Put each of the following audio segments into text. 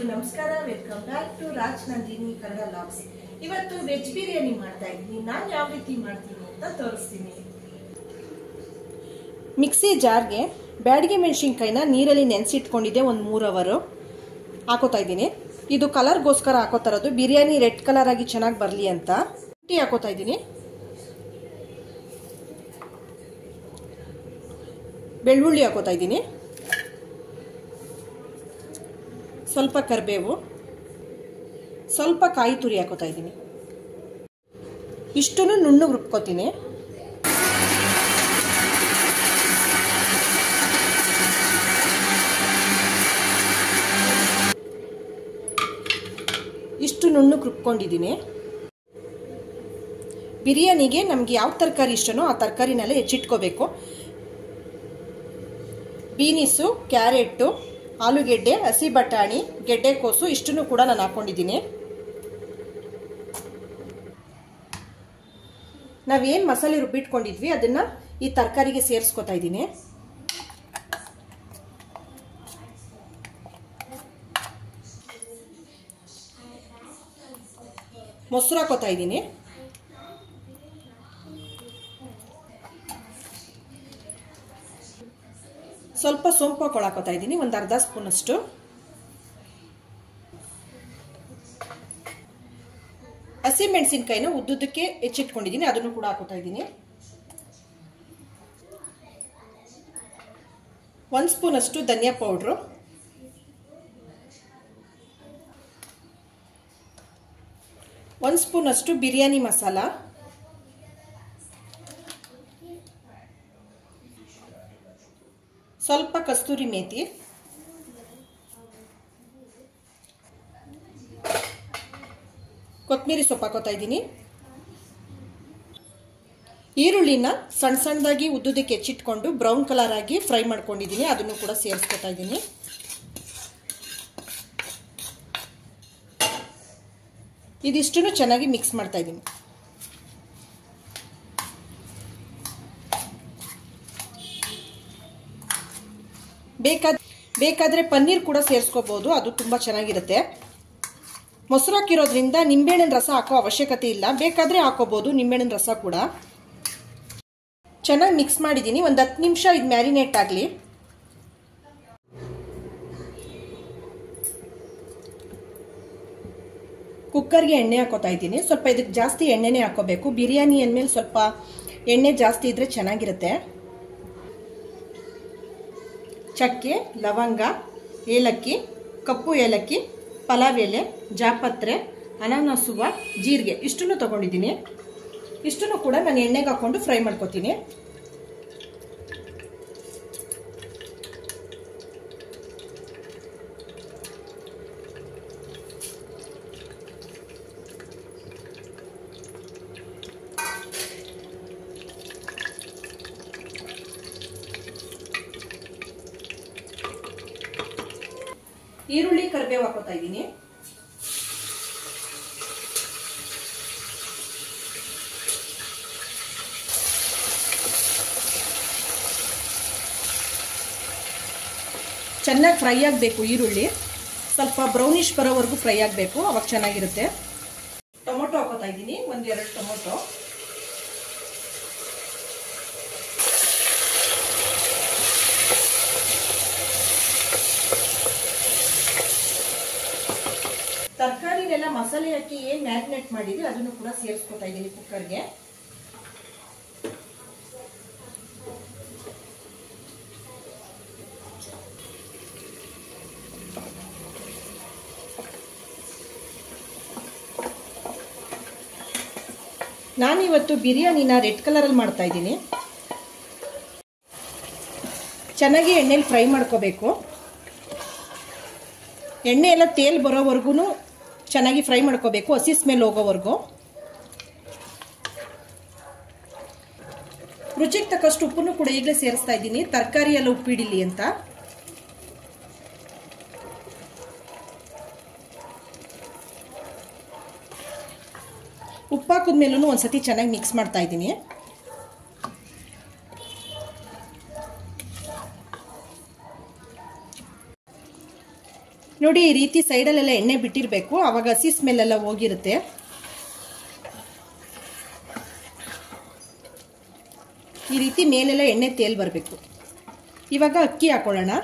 ಎಲ್ರಿಗೂ ನಮಸ್ಕಾರ welcome back to Raj Nandini Kannada vlogs ಇವತ್ತು ವೆಜ್ ಬಿರಿಯಾನಿ ಮಾಡ್ತಾ ಇದ್ದೀನಿ ನಾನು ಯಾವ ರೀತಿ ಮಾಡ್ತೀನಿ ಅಂತ ತೋರಿಸ್ತೀನಿ ಮಿಕ್ಸಿ ಜಾರ್ಗೆ ಬ್ಯಾಡಿಗೆ ಮೆಣಸಿನ್ಕಾಯಿನ ನೀರಲ್ಲಿ ನೆನೆಸಿಟ್ಕೊಂಡಿದ್ದೆ ಒಂದು ಮೂರು ಅವರು ಹಾಕೋತಾ ಇದ್ದೀನಿ ಇದು ಕಲರ್ಗೋಸ್ಕರ ಹಾಕೋತಾ ಇರೋದು ಬಿರಿಯಾನಿ ರೆಡ್ ಕಲರ್ ಆಗಿ ಚೆನ್ನಾಗಿ ಬರಲಿ ಅಂತ ಟೀ ಹಾಕೋತಾ ಇದ್ದೀನಿ ಬೆಳ್ಳುಳ್ಳಿ ಹಾಕೋತಾ ಇದ್ದೀನಿ ಸ್ವಲ್ಪ ಕರಿಬೇವು ಸ್ವಲ್ಪ ಕಾಯಿ ತುರಿ ಹಾಕೋತಾ ಇದ್ದೀನಿ ಇಷ್ಟನ್ನು ನುಣ್ಣಗೆ ರುಬ್ಕೋತೀನಿ ಇಷ್ಟು ನುಣ್ಣಗೆ ರುಬ್ಕೊಂಡಿದ್ದೀನಿ ಬಿರಿಯಾನಿಗೆ ನಮಗೆ ಯಾವ ತರಕಾರಿ ಇಷ್ಟನೋ ಆ ತರಕಾರಿನೆಲ್ಲ ಹೆಚ್ಚಿಟ್ಕೋಬೇಕು ಬೀನಿಸು ಕ್ಯಾರೆಟು ಆಲೂಗೆಡ್ಡೆ ಹಸಿ ಬಟಾಣಿ ಗೆಡ್ಡೆಕೋಸು ಇಷ್ಟನ್ನು ಕೂಡ ನಾನು ಹಾಕೊಂಡಿದ್ದೀನಿ ನಾವೇನು ಮಸಾಲೆ ರುಬ್ಬಿಟ್ಕೊಂಡಿದ್ವಿ ಅದನ್ನ ಈ ತರಕಾರಿಗೆ ಸೇರಿಸ್ಕೊತಾ ಇದ್ದೀನಿ ಮೊಸರು ಹಾಕೋತಾ ಇದ್ದೀನಿ ಸ್ವಲ್ಪ ಸೋಂಪು ಹಾಕೊಳಕೋತಾ ಇದ್ದೀನಿ ಒಂದು ಅರ್ಧ ಸ್ಪೂನ್ ಅಷ್ಟು ಹಸಿ ಮೆಣಸಿನ್ಕಾಯಿನ ಉದ್ದುದಕ್ಕೆ ಹೆಚ್ಚಿಟ್ಕೊಂಡಿದ್ದೀನಿ ಅದನ್ನು ಕೂಡ ಹಾಕೋತಾ ಇದ್ದೀನಿ ಒಂದು ಸ್ಪೂನ್ ಅಷ್ಟು ಧನಿಯಾ ಪೌಡ್ರು ಒಂದು ಸ್ಪೂನ್ ಅಷ್ಟು ಬಿರಿಯಾನಿ ಮಸಾಲ ಸ್ವಲ್ಪ ಕಸ್ತೂರಿ ಮೇಥಿ ಕೊತ್ತಂಬರಿ ಸೊಪ್ಪು ಹಾಕೋತಾ ಇದ್ದೀನಿ ಈರುಳ್ಳಿನ ಸಣ್ಣ ಸಣ್ಣದಾಗಿ ಉದ್ದುದಕ್ಕೆ ಹೆಚ್ಚಿಟ್ಕೊಂಡು ಬ್ರೌನ್ ಕಲರ್ ಆಗಿ ಫ್ರೈ ಮಾಡ್ಕೊಂಡಿದ್ದೀನಿ ಅದನ್ನು ಕೂಡ ಸೇರಿಸ್ಕೊತಾ ಇದ್ದೀನಿ ಇದಿಷ್ಟನ್ನು ಚೆನ್ನಾಗಿ ಮಿಕ್ಸ್ ಮಾಡ್ತಾ ಇದ್ದೀನಿ ಬೇಕಾದ ಬೇಕಾದರೆ ಪನ್ನೀರ್ ಕೂಡ ಸೇರಿಸ್ಕೋಬೋದು ಅದು ತುಂಬ ಚೆನ್ನಾಗಿರುತ್ತೆ ಮೊಸರು ಹಾಕಿರೋದ್ರಿಂದ ನಿಂಬೆಹಣ್ಣಿನ ರಸ ಹಾಕೋ ಅವಶ್ಯಕತೆ ಇಲ್ಲ ಬೇಕಾದರೆ ಹಾಕೋಬೋದು ನಿಂಬೆಹಣ್ಣಿನ ರಸ ಕೂಡ ಚೆನ್ನಾಗಿ ಮಿಕ್ಸ್ ಮಾಡಿದ್ದೀನಿ ಒಂದು ಹತ್ತು ನಿಮಿಷ ಇದು ಮ್ಯಾರಿನೇಟ್ ಆಗಲಿ ಕುಕ್ಕರ್ಗೆ ಎಣ್ಣೆ ಹಾಕೋತಾ ಇದ್ದೀನಿ ಸ್ವಲ್ಪ ಇದಕ್ಕೆ ಜಾಸ್ತಿ ಎಣ್ಣೆನೇ ಹಾಕೋಬೇಕು ಬಿರಿಯಾನಿ ಅಂದಮೇಲೆ ಸ್ವಲ್ಪ ಎಣ್ಣೆ ಜಾಸ್ತಿ ಇದ್ರೆ ಚೆನ್ನಾಗಿರುತ್ತೆ ಚಕ್ಕೆ ಲವಂಗ ಏಲಕ್ಕಿ ಕಪ್ಪು ಏಲಕ್ಕಿ ಪಲಾವ್ ಎಲೆ ಜಾಪತ್ರೆ ಅನಾನಸುವ ಜೀರಿಗೆ ಇಷ್ಟನ್ನು ತೊಗೊಂಡಿದ್ದೀನಿ ಇಷ್ಟನ್ನು ಕೂಡ ನಾನು ಎಣ್ಣೆಗೆ ಹಾಕ್ಕೊಂಡು ಫ್ರೈ ಮಾಡ್ಕೋತೀನಿ ಈರುಳ್ಳಿ ಕರಿಬೇವು ಹಾಕೋತಾ ಇದ್ದೀನಿ ಚೆನ್ನಾಗಿ ಫ್ರೈ ಆಗಬೇಕು ಈರುಳ್ಳಿ ಸ್ವಲ್ಪ ಬ್ರೌನಿಶ್ ಬರೋವರೆಗೂ ಫ್ರೈ ಆಗಬೇಕು ಅವಾಗ ಚೆನ್ನಾಗಿರುತ್ತೆ ಟೊಮೊಟೊ ಹಾಕೋತಾ ಇದ್ದೀನಿ ಒಂದೆರಡು ಟೊಮೊಟೊ ತರಕಾರಿನೆಲ್ಲ ಮಸಾಲೆ ಹಾಕಿ ಏನ್ ಮ್ಯಾರಿನೇಟ್ ಮಾಡಿದ್ವಿ ಅದನ್ನು ಕೂಡ ಸೇರಿಸ್ಕೊತಾ ಇದ್ದೀನಿ ಕುಕ್ಕರ್ಗೆ ನಾನಿವತ್ತು ಬಿರಿಯಾನಿನ ರೆಡ್ ಕಲರಲ್ಲಿ ಮಾಡ್ತಾ ಇದ್ದೀನಿ ಚೆನ್ನಾಗಿ ಎಣ್ಣೆಲಿ ಫ್ರೈ ಮಾಡ್ಕೋಬೇಕು ಎಣ್ಣೆ ಎಲ್ಲ ತೇಲ್ ಬರೋವರೆಗೂ ಚೆನ್ನಾಗಿ ಫ್ರೈ ಮಾಡ್ಕೋಬೇಕು ಹಸಿ ಸ್ಮೆಲ್ ಹೋಗೋವರೆಗೂ ರುಚಿಗೆ ತಕ್ಕಷ್ಟು ಉಪ್ಪನ್ನು ಕೂಡ ಈಗಲೇ ಸೇರಿಸ್ತಾ ಇದ್ದೀನಿ ತರಕಾರಿ ಎಲ್ಲ ಉಪ್ಪಿಡಿಲಿ ಅಂತ ಉಪ್ಪು ಹಾಕಿದ್ಮೇಲೂ ಒಂದ್ಸತಿ ಚೆನ್ನಾಗಿ ಮಿಕ್ಸ್ ಮಾಡ್ತಾ ಇದ್ದೀನಿ ನೋಡಿ ಈ ರೀತಿ ಸೈಡಲ್ಲೆಲ್ಲ ಎಣ್ಣೆ ಬಿಟ್ಟಿರಬೇಕು ಅವಾಗ ಹಸಿ ಸ್ಮೆಲ್ ಎಲ್ಲ ಹೋಗಿರುತ್ತೆ ಈ ರೀತಿ ಮೇಲೆಲ್ಲ ಎಣ್ಣೆ ತೇಲ್ ಬರಬೇಕು ಇವಾಗ ಅಕ್ಕಿ ಹಾಕೊಳ್ಳೋಣ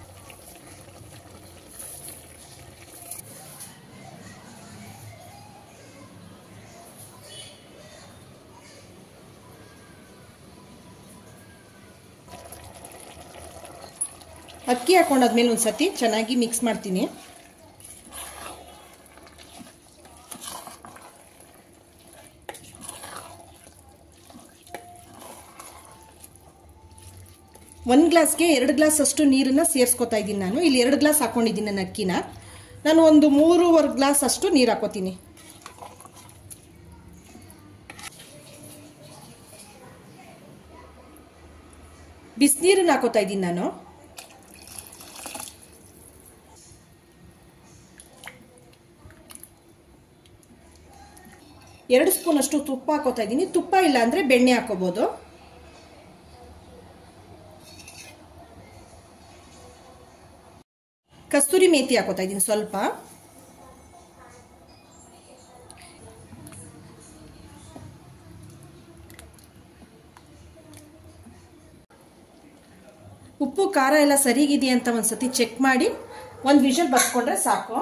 ಅಕ್ಕಿ ಹಾಕೊಂಡಾದ್ಮೇಲೆ ಒಂದು ಸತಿ ಚೆನ್ನಾಗಿ ಮಿಕ್ಸ್ ಮಾಡ್ತೀನಿ ಒಂದು ಗ್ಲಾಸ್ಗೆ ಎರಡು ಗ್ಲಾಸ್ ಅಷ್ಟು ನೀರನ್ನು ಸೇರಿಸ್ಕೊತಾ ಇದ್ದೀನಿ ನಾನು ಇಲ್ಲಿ ಎರಡು ಗ್ಲಾಸ್ ಹಾಕೊಂಡಿದ್ದೀನಿ ನನ್ನ ಅಕ್ಕಿನ ನಾನು ಒಂದು ಮೂರುವರೆ ಗ್ಲಾಸ್ ಅಷ್ಟು ನೀರು ಹಾಕೋತೀನಿ ಬಿಸಿನೀರನ್ನ ಹಾಕೋತಾ ಇದ್ದೀನಿ ನಾನು ಎರಡು ಸ್ಪೂನ್ ಅಷ್ಟು ತುಪ್ಪ ಹಾಕೋತಾ ಇದ್ದೀನಿ ತುಪ್ಪ ಇಲ್ಲ ಅಂದರೆ ಬೆಣ್ಣೆ ಹಾಕೋಬೋದು ಕಸ್ತೂರಿ ಮೇಥಿ ಹಾಕೋತಾ ಇದ್ದೀನಿ ಸ್ವಲ್ಪ ಉಪ್ಪು ಖಾರ ಎಲ್ಲ ಸರಿಗಿದೆಯಾ ಅಂತ ಒಂದ್ಸತಿ ಚೆಕ್ ಮಾಡಿ ಒಂದು ವಿಷಲ್ ಬರ್ಸ್ಕೊಂಡ್ರೆ ಸಾಕು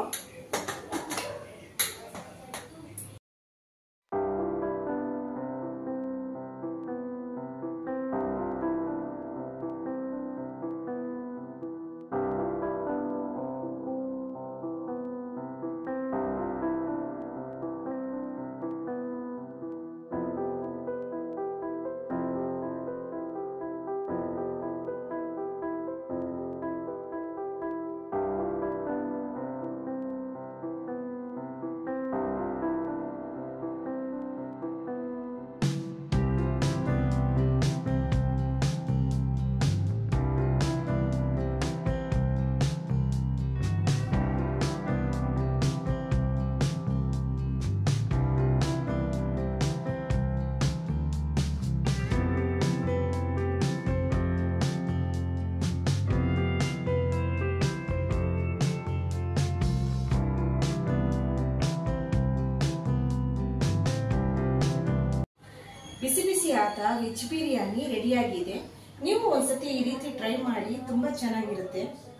ಬಿಸಿ ಬಿಸಿ ಆದ ವೆಜ್ ಬಿರಿಯಾನಿ ರೆಡಿಯಾಗಿದೆ ನೀವು ಒಂದ್ಸತಿ ಈ ರೀತಿ ಟ್ರೈ ಮಾಡಿ ತುಂಬ ಚೆನ್ನಾಗಿರುತ್ತೆ